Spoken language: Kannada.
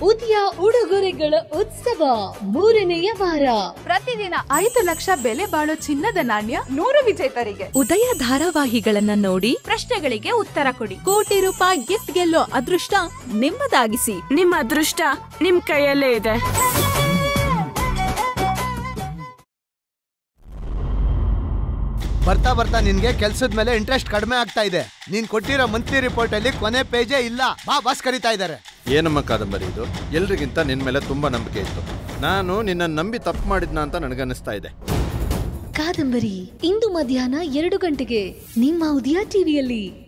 ಉದಯ ಉಡುಗೊರೆಗಳ ಉತ್ಸವ ಮೂರನೆಯ ವಾರ ಪ್ರತಿದಿನ ಐದು ಲಕ್ಷ ಬೆಲೆ ಬಾಳೋ ಚಿನ್ನದ ನಾಣ್ಯ ನೂರು ವಿಜೇತರಿಗೆ ಉದಯ ಧಾರಾವಾಹಿಗಳನ್ನ ನೋಡಿ ಪ್ರಶ್ನೆಗಳಿಗೆ ಉತ್ತರ ಕೊಡಿ ಕೋಟಿ ರೂಪಾಯಿ ಗಿಫ್ಟ್ ಗೆಲ್ಲೋ ಅದೃಷ್ಟ ನಿಮ್ಮದಾಗಿಸಿ ನಿಮ್ಮ ಅದೃಷ್ಟ ನಿಮ್ ಕೈಯಲ್ಲೇ ಇದೆ ಬರ್ತಾ ಬರ್ತಾ ನಿನ್ಗೆ ಕೆಲ್ಸದ ಮೇಲೆ ಇಂಟ್ರೆಸ್ಟ್ ಕಡಿಮೆ ಆಗ್ತಾ ಇದೆ ನೀನ್ ಕೊಟ್ಟಿರೋ ಮಂತ್ಲಿ ರಿಪೋರ್ಟ್ ಅಲ್ಲಿ ಕೊನೆ ಪೇಜೇ ಇಲ್ಲ ಬಾ ಬಾಸ್ ಕರಿತಾ ಇದ್ದಾರೆ ಏನಮ್ಮ ಕಾದಂಬರಿ ಇದು ಎಲ್ರಿಗಿಂತ ನಿನ್ನ ಮೇಲೆ ತುಂಬಾ ನಂಬಿಕೆ ಇತ್ತು ನಾನು ನಿನ್ನ ನಂಬಿ ತಪ್ಪು ಮಾಡಿದ್ನ ಅಂತ ನನಗನ್ನಿಸ್ತಾ ಇದೆ ಕಾದಂಬರಿ ಇಂದು ಮಧ್ಯಾಹ್ನ ಎರಡು ಗಂಟೆಗೆ ನಿಮ್ಮ ಉದಯ ಟಿವಿಯಲ್ಲಿ